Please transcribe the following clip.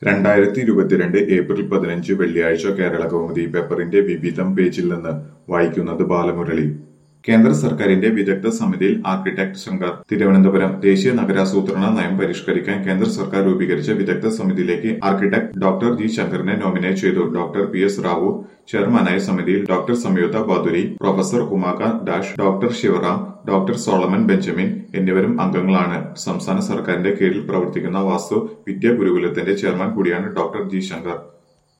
രണ്ടായിരത്തി ഇരുപത്തിരണ്ട് ഏപ്രിൽ പതിനഞ്ച് വെള്ളിയാഴ്ച കേരള കൗമുദി പേപ്പറിന്റെ വിവിധം പേജിൽ നിന്ന് വായിക്കുന്നത് ബാലമുരളി കേന്ദ്ര സർക്കാരിന്റെ വിദഗ്ധ സമിതിയിൽ ആർക്കിടെക്ട് ശങ്കർ തിരുവനന്തപുരം ദേശീയ നഗരാസൂത്രണ നയം പരിഷ്കരിക്കാൻ കേന്ദ്ര സർക്കാർ രൂപീകരിച്ച വിദഗ്ധ സമിതിയിലേക്ക് ആർക്കിടെക്ട് ഡോക്ടർ ജി ശങ്കറിനെ നോമിനേറ്റ് ചെയ്തു ഡോക്ടർ പി എസ് റാവു ചെയർമാനായ സമിതിയിൽ doctor Samyuktha Baduri professor Umakant Dash doctor Sivaram doctor Solomon Benjamin എന്നിവരും അംഗങ്ങളാണ് സംസ്ഥാന സർക്കാരിന്റെ കീഴിൽ പ്രവർത്തിക്കുന്ന വാസ്തു വിദ്യാ ഗുരുകുലത്തിന്റെ ചെയർമാൻ കൂടിയാണ് ഡോക്ടർ ജി ശങ്കർ